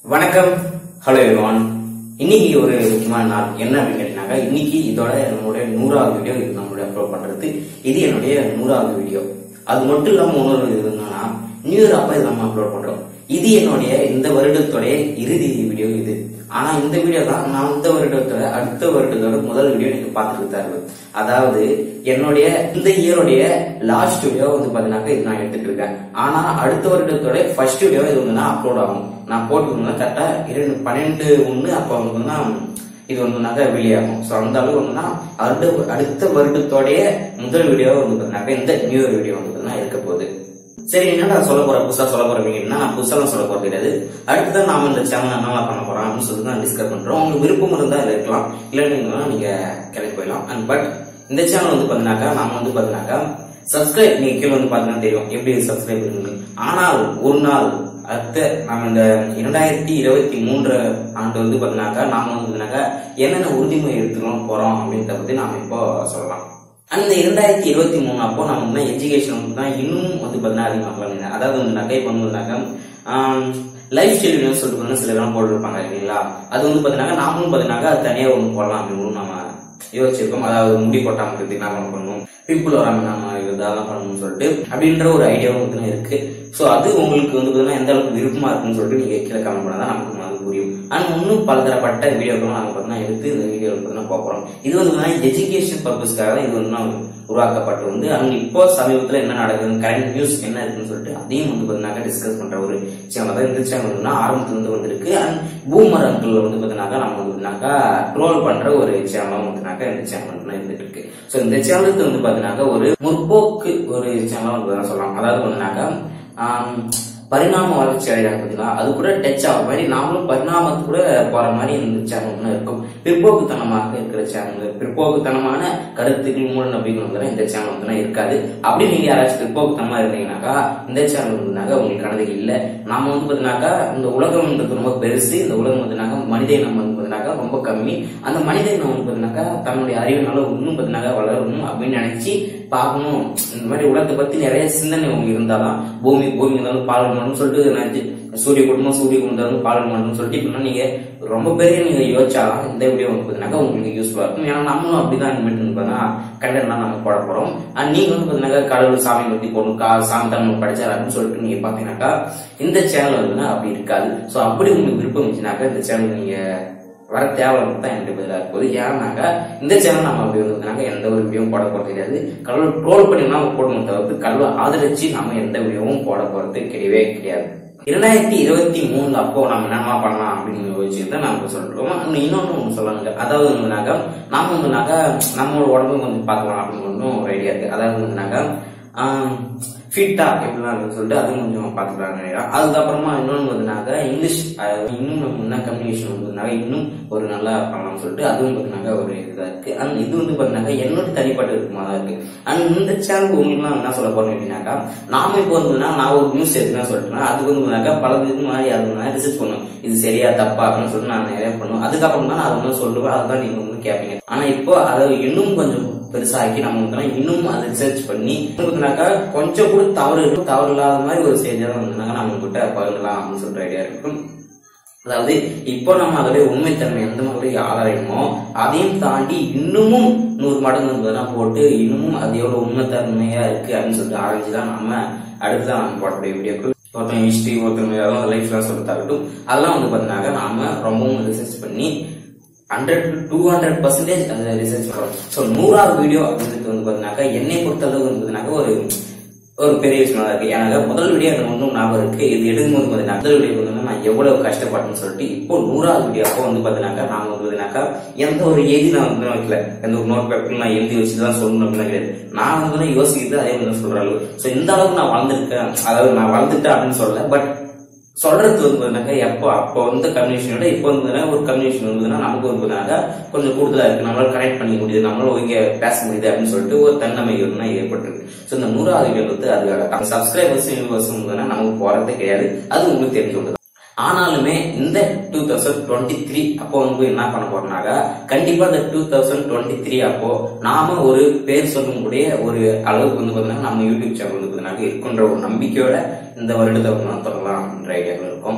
வணக்கம் hello everyone இன்னைக்கு ஒரு முக்கியமான நாள் என்ன அப்படின்னு கேட்டீங்கன்னாக்கா இன்னைக்கு இதோட நம்மளுடைய நூறாவது வீடியோ இது நம்மளுடைய அப்லோட் பண்றது இது என்னுடைய நூறாவது வீடியோ அது மட்டும் இல்லாம இன்னொரு இது என்னன்னா நியூ இயர் அப்ப இது நம்ம அப்லோட் பண்றோம் இது என்னுடைய இந்த வருடத்துடைய இறுதி வீடியோ இது ஆனா இந்த வீடியோ தான் நான் இந்த வருடத்தோட அடுத்த வருடத்தோட முதல் வீடியோ நீங்க பார்த்துட்டு தான் இருக்கு அதாவது என்னுடைய இந்த இயருடைய லாஸ்ட் வீடியோ வந்து பாத்தீங்கன்னா இது நான் எடுத்துட்டு இருக்கேன் ஆனா அடுத்த வருடத்தோட ஃபர்ஸ்ட் வீடியோ இது வந்து அப்லோட் ஆகும் நான் போட்டுக்கணும் கரெக்டா இரண்டு பன்னெண்டு ஒண்ணு அப்ப வந்து இது ஒண்ணுனாக்க வெளியாகும் ஸோ அந்த அளவு ஒண்ணுனா அடுத்த அடுத்த வருடத்தோடைய முதல் வீடியோ வந்து பாத்தீங்கன்னாக்கா இந்த நியூ இயர் வீடியோ வந்து பாத்தீங்கன்னா இருக்க போகுது சரி என்னடா சொல்ல போற புதுசா சொல்ல போறீங்கன்னா நான் புதுசாலாம் சொல்ல போறது கிடையாது அடுத்ததான் நாம இந்த சேனல் என்னவா பண்ண போறோம் அப்படின்னு சொல்லிட்டு நான் டிஸ்கஸ் பண்றோம் உங்களுக்கு விருப்பம் இருந்தா இதுல இருக்கலாம் இல்லைன்னா நீங்க கிளம்பி போயிடலாம் அண்ட் பட் இந்த சேனல் வந்து பாத்தீங்கன்னாக்கா நாம வந்து பாத்தீங்கன்னாக்கா சப்ஸ்கிரைப் நீங்க கீழே வந்து பாத்தீங்கன்னா தெரியும் எப்படி சப்ஸ்கிரைப் பண்ணுங்க ஆனால் ஒரு நாள் அடுத்த நம்ம இந்த இரண்டாயிரத்தி இருபத்தி மூன்று ஆண்டு வந்து பாத்தீங்கன்னாக்கா நாம வந்து பாத்தீங்கன்னாக்கா என்னென்ன உறுதிமொழி எடுத்துக்கலாம் போறோம் அப்படின்றத பத்தி நாம இப்போ சொல்லலாம் அந்த இரண்டாயிரத்தி இருபத்தி மூணு அப்போ நம்ம வந்து எஜுகேஷன் வந்து தான் இன்னும் வந்து பார்த்தீங்கன்னா அதிகமாக அதாவது வந்து நகை பண்ணுவதுனாக்கா லைஃப் ஸ்டைல் வீடியோஸ் சொல்லிட்டு வந்து சில பேரும் போட்டுருப்பாங்க இல்லைங்களா அது வந்து பார்த்தீங்கன்னா நாமளும் பார்த்தீங்கன்னா அது தனியாக ஒன்று போடலாம் அப்படின்னு நம்ம யோசிச்சிருக்கோம் அதாவது முடி கொட்டாம இருக்கிறதுக்கு நாம பண்ணணும் பிம்பிள் வராம நாம இதெல்லாம் பண்ணணும்னு சொல்லிட்டு அப்படின்ற ஒரு ஐடியாவும் வந்து இருக்கு ஸோ அது உங்களுக்கு வந்து பார்த்தீங்கன்னா எந்த அளவுக்கு விருப்பமா இருக்குன்னு சொல்லிட்டு நீங்க கீழே கமெண்ட் பண்ணா தான் நமக்கு அது புரியும் அண்ட் இன்னும் பலதரப்பட்ட வீடியோக்களும் நாங்கள் பார்த்தீங்கன்னா எடுத்து இந்த வீடியோ பார்த்தீங்கன்னா பார்க்குறோம் இது வந்து பார்த்தீங்கன்னா எஜுகேஷன் பர்பஸ்க்காக தான் இது வந்து உருவாக்கப்பட்டு வந்து அங்க இப்போ சமீபத்தில் என்ன நடக்குது கரண்ட் நியூஸ் என்ன இருக்குன்னு சொல்லிட்டு அதையும் வந்து பார்த்தீங்கன்னா டிஸ்கஸ் பண்ற ஒரு சேனல் தான் இந்த சேனல் வந்து ஆரம்பத்துல இருந்து வந்திருக்கு அண்ட் பூமர் அங்கிள் வந்து பார்த்தீங்கன்னா நம்ம வந்துனாக்கா ட்ரோல் பண்ற ஒரு சேனலும் வந்துனாக்கா இந்த சேனல் வந்து இருந்துட்டு இருக்கு ஸோ இந்த சேனலுக்கு வந்து பார்த்தீங்கன்னா ஒரு முற்போக்கு ஒரு சேனல் வந்து சொல்லலாம் அதாவது வந்துனாக்கா பரிணாம வளர்ச்சி அடைகிறாங்க பார்த்தீங்களா அது கூட டச் ஆகிற மாதிரி நாமளும் பரிணாமத்து கூட போற மாதிரி இந்த சேனல் இருக்கும் பிற்போக்குத்தனமாக இருக்கிற சேனல் பிற்போக்குத்தனமான கருத்துக்கள் மூல நம்பிக்கை வந்து இந்த சேனல் வந்து இருக்காது அப்படி நீங்க யாராச்சும் பிற்போக்குத்தனமா இருந்தீங்கன்னாக்கா இந்த சேனல் வந்துனாக்கா உங்களுக்கு கணக்கு இல்லை நாம வந்து பார்த்தீங்கன்னாக்கா இந்த உலகம்ன்றது ரொம்ப பெருசு இந்த உலகம் வந்துனாக்கா மனித இனம் வந்து பார்த்தீங்கன்னாக்கா ரொம்ப கம்மி அந்த மனித இனம் வந்து பார்த்தீங்கன்னாக்கா தன்னுடைய அறிவினால இன்னும் பார்த்தீங்கன்னாக்கா வளரணும் அப்படின்னு நினைச்சு பார்க்கணும் இந்த மாதிரி உலகத்தை பத்தி நிறைய சிந்தனை உங்களுக்கு இருந்தாதான் பூமி பூமி இருந்தாலும் பாலன் சொல்லிட்டு நினைச்சு சூரிய குடும்பம் சூரிய குடும்பம் பாலன் பண்ணணும்னு சொல்லிட்டு இப்ப நீங்க ரொம்ப பெரிய நீங்க யோசிச்சாலும் இந்த வீடியோ வந்து பாத்தீங்கன்னா உங்களுக்கு யூஸ்ஃபுல்லா இருக்கும் ஏன்னா நம்மளும் அப்படிதான் இன்வெர்ட் பண்ணா கண்டென்ட் தான் நம்ம போட போறோம் அண்ட் நீங்க வந்து பாத்தீங்கன்னா கடவுள் சாமி பத்தி போடணும் கா சாமி தமிழ் படிச்சார் அப்படின்னு சொல்லிட்டு நீங்க பாத்தீங்கன்னாக்கா இந்த சேனல் வந்து அப்படி இருக்காது சோ அப்படி உங்களுக்கு விருப்பம் இருந்துச்சுனாக்கா இந்த சேனல் நீங்க வர தேவைன்னு தான் எனக்கு பதிலாக இருப்பது ஏன்னாக்கா இந்த சேனல் நம்ம அப்படி வந்ததுனாக்க எந்த ஒரு வீடியோவும் போட போறது கிடையாது கடவுள் ட்ரோல் பண்ணி நாம போடணும் தவிர்த்து கடவுளை ஆதரிச்சு நம்ம எந்த வீடியோவும் போட போறது கிடையவே கிடையாது இரண்டாயிரத்தி இருபத்தி மூணுல அப்போ நம்ம என்னமா பண்ணலாம் அப்படின்னு யோசிச்சுட்டு தான் நம்ம சொல்றோம் இன்னொன்னு ஒன்று சொல்லணுங்க அதாவது வந்துனாக்கா நாம வந்துனாக்கா நம்மளோட உடம்பு கொஞ்சம் பார்க்கலாம் அப்படின்னு ஒன்றும் ஒரு ஐடியா இருக்கு அதாவது வந்துனாக்கா ஃபிட்டா எப்படிலாம் சொல்லிட்டு அதுவும் கொஞ்சம் பார்த்துக்கிறாங்க அதுக்கப்புறமா இன்னொன்று வந்துனாக்கா இங்கிலீஷ் இன்னும் நம்ம என்ன கம்யூனிகேஷன் வந்ததுனாக்க இன்னும் ஒரு நல்லா பண்ணலாம்னு சொல்லிட்டு அதுவும் பார்த்தீங்கன்னா ஒரு இதாக இருக்கு அண்ட் இது வந்து பார்த்தீங்கன்னா என்னோட தனிப்பட்ட இருக்குமா தான் இருக்கு அண்ட் இந்த சேனல் உங்களுக்குலாம் என்ன சொல்ல போறோம் அப்படின்னாக்கா நாம இப்போ வந்துன்னா நான் ஒரு நியூஸ் எடுத்துனா சொல்லிட்டேன் அதுக்கு வந்து பல இதுக்கு முன்னாடி அது ரிசர்ச் பண்ணும் இது சரியா தப்பா அப்படின்னு சொல்லிட்டு நான் நிறைய பண்ணுவேன் அதுக்கப்புறம் தான் நான் அதை வந்து சொல்லுவேன் அதுதான் நீங்க வந்து கேட்பீங்க ஆனா இப்போ அதை இன்னும் கொஞ்சம் பெருசாக்கி நம்ம வந்து இன்னும் அதை ரிசர்ச் பண்ணி வந்துனாக்கா கொஞ்சம் கூட தவறு இருக்கும் தவறு இல்லாத மாதிரி ஒரு ஸ்டேஜாக வந்துனாக்கா நம்ம கிட்ட பகிரலாம் அப்படின்னு சொல்ற ஐடியா இருக்கும் அதாவது இப்போ நம்ம அதோடைய உண்மைத்தன்மை எந்த மாதிரி ஆராயணுமோ அதையும் தாண்டி இன்னமும் நூறு மடங்கு இருந்ததுன்னா போட்டு இன்னமும் அது எவ்வளவு உண்மைத்தன்மையா இருக்கு அப்படின்னு சொல்லிட்டு ஆராய்ச்சி நம்ம அடுத்துதான் நம்ம போடக்கூடிய வீடியோக்கள் ஒருத்தன் ஹிஸ்டரி ஒருத்தன் லைஃப்லாம் சொல்லிட்டாகட்டும் அதெல்லாம் வந்து பார்த்தீங்கன்னா நாம ரொம்பவும் ரிசர்ச் பண்ணி ஹண்ட்ரட் டூ ஹண்ட்ரட் பர்சன்டேஜ் அந்த ரிசர்ச் பண்ணுறோம் ஸோ நூறாவது வீடியோ அப்படின்றது வந்து பார்த்தீங்கன்னாக்கா என்னை பொறுத்தளவு வந்து ஒரு ஒரு பெரிய விஷயமா இருக்கு எனக்கு முதல் வீடியோ எனக்கு ஒன்றும் ஞாபகம் இருக்கு இது எடுக்கும்போது பார்த்தீங்கன்னா முதல் வீடியோ வந்து நான் எவ்வளவு கஷ்டப்பட்டேன்னு சொல்லிட்டு இப்போ நூறாவது வீடியோ அப்போ வந்து பார்த்தீங்கன்னாக்கா நான் வந்து பார்த்தீங்கன்னாக்கா எந்த ஒரு எழுதி நான் வந்து வைக்கல எந்த ஒரு நோட் பேப்பர் நான் எழுதி வச்சு தான் சொல்லணும் அப்படின்னு கிடையாது நான் வந்து யோசிக்கிறது அதே மாதிரி சொல்ற அளவு ஸோ இந்த அளவுக்கு நான் வளர்ந்துருக்கேன் அதாவது நான் வளர்ந்துட்டேன் அப்படின்னு சொல்லல பட் சொல்றது வந்து பார்த்தீங்கன்னா எப்போ அப்போ வந்து கம்யூனிகேஷனோட இப்போ வந்து ஒரு கம்யூனிகேஷன் வந்ததுன்னா நமக்கு வந்து பார்த்தீங்கன்னா கொஞ்சம் கூடுதலா இருக்கு நம்மளால கனெக்ட் பண்ணிக்க முடியுது நம்மளால இங்க பேச முடியுது அப்படின்னு சொல்லிட்டு ஒரு தன்னமை ஒன்று ஏற்பட்டிருக்கு ஸோ இந்த நூறாவது வீடியோ வந்து அதுக்காக சப்ஸ்கிரைபர்ஸ் யூனிவர்ஸ் நமக்கு போறதே கிடையாது அது உங்களுக்கு தெரிஞ்சு கொண்டு ஆனாலுமே இந்த டூ தௌசண்ட் டுவெண்ட்டி த்ரீ அப்போ வந்து என்ன பண்ண போறோம்னாக்கா கண்டிப்பா இந்த டூ தௌசண்ட் டுவெண்ட்டி த்ரீ அப்போ நாம ஒரு பேர் சொல்லக்கூடிய ஒரு அளவுக்கு வந்து பாத்தீங்கன்னா நம்ம யூடியூப் சேனல் வந்து பாத்தீங்கன்னா இருக்குன்ற ஒரு நம்பிக்கையோட இந்த வருடத்தை வந்து தொடங்கலாம் அப்படின்ற ஐடியாவில் இருக்கும்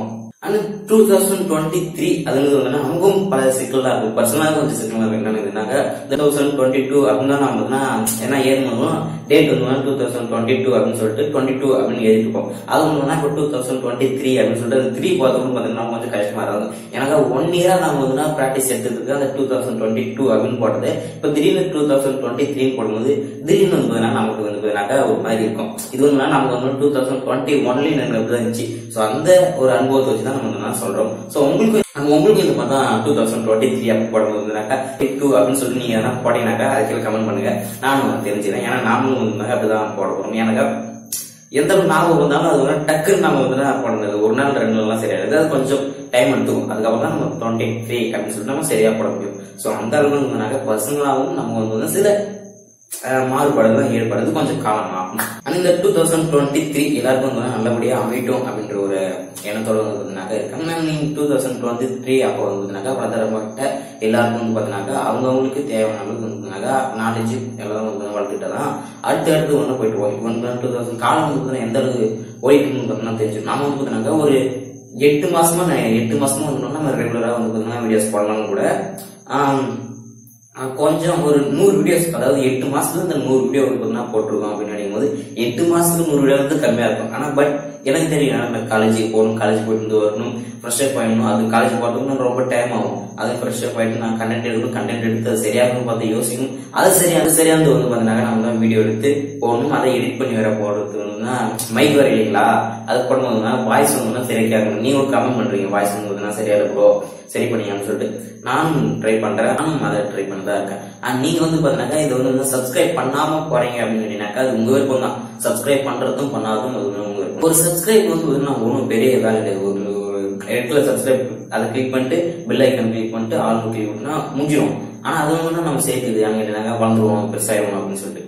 ஆனா டூ தௌசண்ட் டுவெண்ட்டி த்ரீ அதுல வந்து நமக்கும் பல சிக்கலா இருக்கும் பர்சனலாக கொஞ்சம் சிக்கலா இருக்கு என்னன்னாக்க டூ தௌசண்ட் டுவெண்ட்டி டூ அப்படின்னு தான் நம்ம வந்து ஏன்னா ஏறணும் டேட் வந்து டூ தௌசண்ட் டுவெண்ட்டி டூ அப்படின்னு சொல்லிட்டு டுவெண்ட்டி டூ அப்படின்னு எழுதிட்டு இருப்போம் அது வந்து இப்போ டூ தௌசண்ட் டுவெண்ட்டி த்ரீ அப்படின்னு சொல்லிட்டு அந்த த்ரீ பார்த்தோம்னு பார்த்தீங்கன்னா கொஞ்சம் கஷ்டமா இருக்கும் எனக்கு ஒன் இயரா நம்ம வந்து ப்ராக்டிஸ் எடுத்துருக்கு அந்த டூ தௌசண்ட் டுவெண்ட்டி டூ அப்படின்னு போட்டது இப்போ திடீர்னு டூ தௌசண்ட் டுவெண்ட்டி த்ரீ போடும்போது திடீர்னு வந்து பார்த்தீங்கன்னா நமக்கு வந்து பார்த்தீங்கன்னாக்கா ஒரு மாதிரி இருக்கும் இது வந்து நமக்கு வந்து டூ தௌசண்ட் டுவெண்ட்டி ஒன்லயும் எனக்கு இருந்துச்சு ஸோ அந்த ஒரு அனுபவத்தை வச்சு தான் நம்ம வந்து நான் சொல்றோம் ஸோ உங்களுக்கு நம்ம உங்களுக்கு இந்த மாதிரி தான் டூ தௌசண்ட் டுவெண்ட்டி த்ரீ அப்படி போடும்போதுனாக்கா டூ அப்படின்னு சொல்லிட்டு நீங்க எதனா போட்டீங்கன்னாக்கா அது கீழே கமெண்ட் பண்ணுங்க நானும் தெரிஞ்சுக்கிறேன் ஏன்னா நாமளும் வந்து அப்படிதான் போட போறோம் எனக்கு எந்த ஒரு ஞாபகம் வந்தாலும் அது வந்து டக்குன்னு நம்ம வந்து தான் போடுறது ஒரு நாள் ரெண்டு நாள்லாம் சரியாது அது கொஞ்சம் டைம் எடுத்துக்கும் அதுக்கப்புறம் தான் நம்ம டுவெண்ட்டி த்ரீ அப்படின்னு சொல்லிட்டு நம்ம சரியா போட முடியும் ஸோ அந்த அளவுக்கு இருந்தாக்க பர்சனலாகவும் நம்ம வந்து வந்து சில அஹ், மாறுபாடுகள் ஏற்படுறது கொஞ்சம் காலம் ஆகும் ஆனா இந்த டூ தௌசண்ட் டுவெண்ட்டி த்ரீ எல்லாருக்கும் வந்து நல்லபடியா அமையட்டும் அப்படின்ற ஒரு எண்ணத்தோட வந்து பார்த்தீங்கன்னாக்கா இருக்காங்க நீங்க டூ தௌசண்ட் டுவெண்ட்டி த்ரீ அப்போ வந்து பார்த்தீங்கன்னாக்கா பிரதரப்பட்ட எல்லாருக்கும் வந்து பார்த்தீங்கன்னாக்கா அவங்கவுங்களுக்கு தேவையான அளவுக்கு வந்து பார்த்தீங்கன்னாக்கா நாலேஜ் எல்லாரும் வந்து வளர்த்துட்டு தான் அடுத்து அடுத்து ஒன்று போயிட்டு போவோம் இப்போ வந்து டூ தௌசண்ட் காலம் வந்து பார்த்தீங்கன்னா எந்த அளவுக்கு ஓடிக்கணும்னு பார்த்தீங்கன்னா தெரிஞ்சு நாம வந்து பார்த்தீங்கன்னாக்கா ஒரு எட்டு மாசமா நான் எட்டு மாசமா வந்து நம்ம ரெகுலரா வந்து பார்த்தீங்கன்னா வீடியோஸ் போடலாம் கூட ஆம், ஆஹ் கொஞ்சம் ஒரு நூறு வீடியோஸ் அதாவது எட்டு மாசத்துல இந்த நூறு வீடியோ வந்து பார்த்தீங்கன்னா போட்டிருக்கோம் அப்படின்னு நினைக்கும் போது எட்டு மாசத்துக்கு நூறு வீடியோ வந்து கம்மியா இருக்கும் ஆனா பட் எனக்கு தெரியும் நான் காலேஜுக்கு போகணும் காலேஜ் போயிட்டு வந்து வரணும் ஃப்ரெஷ் அப் ஆயிடணும் அது காலேஜ் போகிறதுக்கு ரொம்ப டைம் ஆகும் அது ஃப்ரெஷ் அப் ஆயிட்டு நான் கண்டென்ட் எடுக்கணும் கண்டென்ட் எடுத்து அது சரியாகணும் பார்த்து யோசிக்கணும் அது சரியா அது சரியானது வந்து பார்த்தீங்கன்னா நம்ம தான் வீடியோ எடுத்து போடணும் அதை எடிட் பண்ணி வேற போடுறது வந்துன்னா மைக் வர இல்லைங்களா அது போடும்போதுனா வாய்ஸ் வந்து சரியா கேட்கணும் நீங்க ஒரு கமெண்ட் பண்றீங்க வாய்ஸ் வந்து சரியா ப்ரோ சரி பண்ணியான்னு சொல்லிட்டு நானும் ட்ரை பண்றேன் நானும் அதை ட்ரை பண்ணதான் இருக்கேன் அண்ட் நீங்க வந்து பாத்தீங்கன்னாக்கா இது வந்து சப்ஸ்கிரைப் பண்ணாம போறீங்க அப்படின்னு கேட்டீங்கன்னாக்கா அது உங்க விருப்பம் தான் சப்ஸ்கிரைப் பண்றதும் பண்ணாததும் அது வந்து உங்க விருப்பம். ஒரு சப்ஸ்கிரைப் வந்து பாத்தீங்கன்னா ஒன்றும் பெரிய வேலை கிடையாது ஒரு ஒரு இடத்துல சப்ஸ்கிரைப் அதை கிளிக் பண்ணிட்டு பெல் ஐக்கன் கிளிக் பண்ணிட்டு ஆல் கிளிக் பண்ணினா முடிஞ்சிடும் ஆனா அது வந்து நம்ம சேர்க்குது அங்க கேட்டீங்கன்னாக்கா வளர்ந்துருவோம் பெருசாயிரும் அப்படின்னு சொல்லிட்டு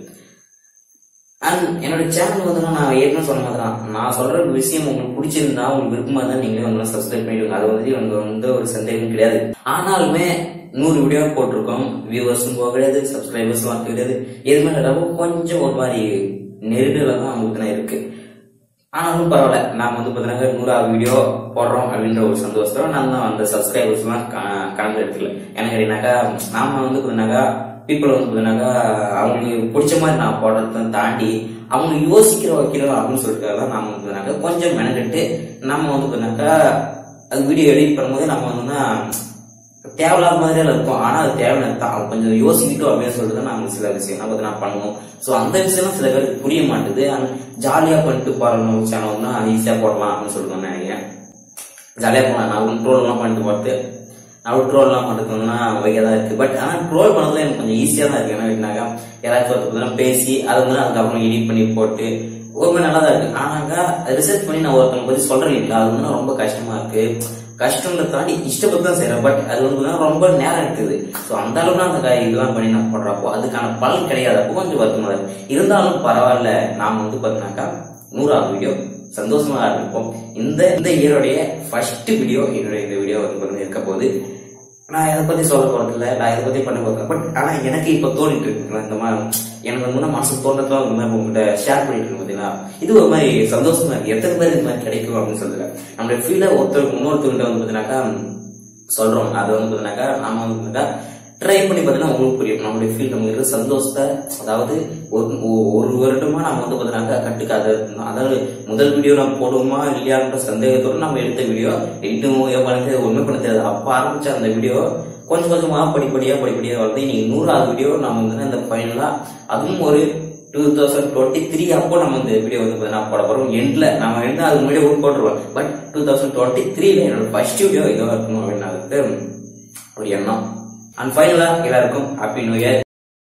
அண்ட் என்னோட சேனல் வந்து நான் ஏற்கனவே சொன்ன மாதிரி தான் நான் சொல்ற ஒரு விஷயம் உங்களுக்கு பிடிச்சிருந்தா உங்களுக்கு விருப்பமா தான் நீங்களே வந்து சப்ஸ்கிரைப் பண்ணிடுங்க அது வந்து எனக்கு வந்து ஒரு சந்தேகம் கிடையாது ஆனாலுமே நூறு வீடியோ போட்டிருக்கோம் வியூவர்ஸும் போக கிடையாது சப்ஸ்கிரைபர்ஸும் வரது கிடையாது எதுவுமே இல்லாம கொஞ்சம் ஒரு மாதிரி நெருடல தான் அவங்களுக்கு இருக்கு ஆனாலும் பரவாயில்ல நாம வந்து பாத்தீங்கன்னா நூறாவது வீடியோ போடுறோம் அப்படின்ற ஒரு சந்தோஷத்தோட நான் தான் அந்த சப்ஸ்கிரைபர்ஸ் எல்லாம் க- கணக்கு எடுத்துக்கல எனக்கு கேட்டீங்கன்னாக்கா நாம வந்து பாத்தீங்கன்னாக்கா பீப்புள் வந்து பாத்தீங்கன்னாக்கா அவங்களுக்கு பிடிச்ச மாதிரி நான் போடுறத தாண்டி அவங்க யோசிக்கிற வைக்கிறோம் அப்படின்னு சொல்லிட்டு தான் நாம வந்து பாத்தீங்கன்னாக்கா கொஞ்சம் மெனக்கெட்டு நம்ம வந்து பாத்தீங்கன்னாக்கா அது வீடியோ எடிட் பண்ணும்போது நம்ம வந்து தேவையில்லாத மாதிரியே இருக்கும் ஆனா அது தேவையான தான் கொஞ்சம் யோசிக்கிட்டோம் அப்படின்னு சொல்லிட்டு நாங்க சில விஷயம் நம்ம நான் பண்ணுவோம் சோ அந்த விஷயம் சில பேருக்கு புரிய மாட்டுது ஆனா ஜாலியா பண்ணிட்டு போறோம் சேனல்னா ஈஸியா போடலாம் அப்படின்னு சொல்லிட்டு நினைக்கிறேன் ஜாலியா போலாம் நான் ட்ரோல் எல்லாம் பண்ணிட்டு பார்த்து நான் ட்ரோல் எல்லாம் பண்றது வந்து வைக்க தான் இருக்கு பட் ஆனா ட்ரோல் பண்ணதுல எனக்கு கொஞ்சம் ஈஸியா தான் இருக்கு ஏன்னா எப்படின்னாக்கா யாராச்சும் ஒருத்தர் பேசி அதை வந்து அதுக்கப்புறம் எடிட் பண்ணி போட்டு ஒரு மாதிரி நல்லா தான் இருக்கு ஆனாக்கா ரிசர்ச் பண்ணி நான் ஒருத்தவங்க பத்தி சொல்றேன் இல்லைங்களா அது வந்து ரொம்ப கஷ்டமா இருக்கு கஷ்டங்களை தாண்டி இஷ்டப்பட்டு தான் செய்யறேன் பட் அது வந்து ரொம்ப நேரம் எடுக்குது ஸோ அந்த அளவுக்கு அந்த கா- இதெல்லாம் பண்ணி நான் போடுறப்போ அதுக்கான பலன் கிடையாது அப்போ கொஞ்சம் வருத்தமா இருக்கு இருந்தாலும் பரவாயில்ல நாம வந்து பார்த்தீங்கன்னாக்கா நூறாவது வீடியோ சந்தோஷமா இருப்போம் இந்த இந்த இயருடைய ஃபர்ஸ்ட் வீடியோ என்னுடைய இந்த வீடியோ வந்து பாத்தீங்கன்னா இருக்க போகுது நான் இதை பத்தி சொல்ல போறது இல்ல நான் இதை பத்தி பண்ண போறேன் பட் ஆனா எனக்கு இப்ப தோணிட்டு இருக்கு இந்த மாதிரி எனக்கு வந்து மனசு தோன்றதுலாம் இந்த மாதிரி உங்ககிட்ட ஷேர் பண்ணிட்டு இருக்கேன் பாத்தீங்களா இது ஒரு மாதிரி சந்தோஷமா இருக்கு எத்தனை பேர் இந்த மாதிரி கிடைக்கும் அப்படின்னு சொல்லுங்க நம்மளுடைய ஃபீலை ஒருத்தருக்கு இன்னொருத்தவங்கிட்ட வந்து பாத்தீங்கன்னாக்கா சொல்றோம் அது வந்து பாத்தீங்கன்னாக்கா நாம வந்து பாத்தீங்கன்னாக்கா ட்ரை பண்ணி பார்த்தீங்கன்னா உங்களுக்கு புரியும் நம்மளுடைய ஃபீல் நமக்கு இருக்கிற சந்தோஷத்தை அதாவது ஒரு ஒ- ஒரு வருடமா நம்ம வந்து பார்த்தீங்கன்னாக்கா கட்டுக்காத இருந்தோம் அதாவது முதல் வீடியோ நம்ம போடுவோமா இல்லையான்ற சந்தேகத்தோட நம்ம எடுத்த வீடியோ எடிட்டுமோ பண்ணது ஒண்ணுமே பண்ண தெரியாது அப்ப ஆரம்பிச்ச அந்த வீடியோ கொஞ்சம் கொஞ்சமா படிப்படியா படிப்படியா வருது இன்னைக்கு நூறாவது வீடியோ நம்ம வந்து அந்த ஃபைனலா அதுவும் ஒரு டூ தௌசண்ட் டுவெண்ட்டி த்ரீ அப்போ நம்ம இந்த வீடியோ வந்து பார்த்தீங்கன்னா போட போறோம் எண்ட்ல நம்ம எண்ட் அதுக்கு முன்னாடி ஒரு போட்டுருவோம் பட் டூ தௌசண்ட் டுவெண்ட்டி த்ரீல என்னோட ஃபர்ஸ்ட் வீடியோ இதுவா இருக்கணும் அப்படின்னு அதுக்கு ஒரு எண்ணம் அண்ட் ஃபைனலா எல்லாருக்கும் happy new year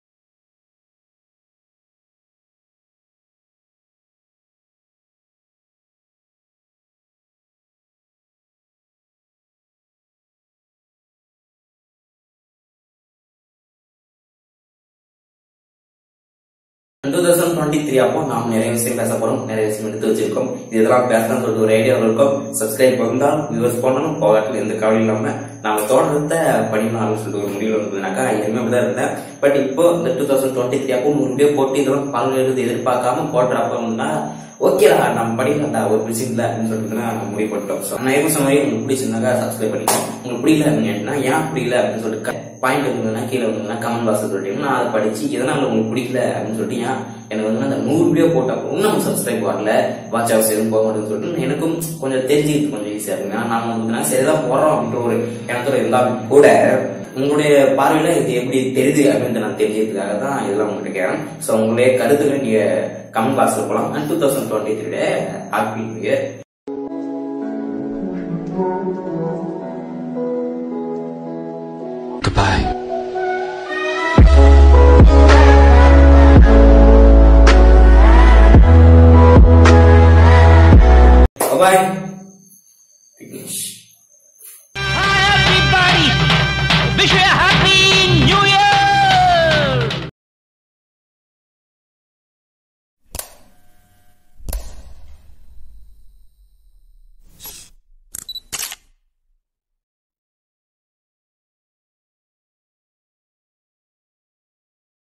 two thousand twenty three அப்போ நாம் நிறைய விஷயம் பேச போறோம் நிறைய விஷயம் எடுத்து வச்சிருக்கோம் இதெல்லாம் பேசலாம் சொல்லிட்டு ஒரு ஐடியா இருக்கும் சப்ஸ்கிரைப் பண்ணால் வியூவர்ஸ் பண்ணணும் போகாட்டில் எந்த கவலையும் இல்லாம நம்ம தொடர்ந்த படிக்கலாம்னு சொல்லிட்டு ஒரு முடிவு வந்ததுனாக்கா எதுவுமே அப்படிதான் இருந்தேன் பட் இப்போ இந்த டூ தௌசண்ட் டுவெண்ட்டி த்ரீ அப்போ மூணு வீடியோ போட்டு இதெல்லாம் பலன் எழுது எதிர்பார்க்காம போடுறப்ப ஓகேடா நம்ம படிக்கலாம்டா ஒரு விஷயம் இல்லை அப்படின்னு சொல்லிட்டு நான் முடிவு பண்ணிட்டோம் ஸோ நான் எப்படி சொன்ன மாதிரி உங்களுக்கு பிடிச்சிருந்தாக்கா சப்ஸ்கிரைப் பண்ணிக்கோங்க உங்களுக்கு பிடிக்கல அப்படின்னா ஏன் பிடிக்கல அப்படின்னு சொல்லிட்டு பாயிண்ட் இருந்ததுன்னா கீழே வந்ததுன்னா கமெண்ட் பாக்ஸ் சொல்லிட்டீங்கன்னா நான் அதை படிச்சு எதனால உங்களுக்கு பிடிக்கல அப்படின்னு சொல்லிட்டு ஏன் எனக்கு வந்து அந்த நூறு வீடியோ போட்டப்போ இன்னும் சப்ஸ்கிரைப் வரல வாட்ச் ஹவர்ஸ் எதுவும் போக மாட்டேன்னு சொல்லிட்டு எனக்கும் கொஞ்சம் தெரிஞ்சுக்கிறது கொஞ்சம் ஈஸியா இருக்கு ஏன்னா நாம வந்து சரிதான் போடுறோம் அப்படின்ற ஒரு எண்ணத்தோட இருந்தாலும் கூட உங்களுடைய பார்வையில இது எப்படி தெரியுது அப்படின்னு நான் தெரிஞ்சதுக்காக தான் இதெல்லாம் உங்ககிட்ட கேட்கறேன் ஸோ உங்களுடைய கருத்துக்களை நீங்க கமெண்ட் பாக்ஸ்ல போலாம் and two thousand twenty three happy new year Goodbye. Bye Vignesh Hi, everybody!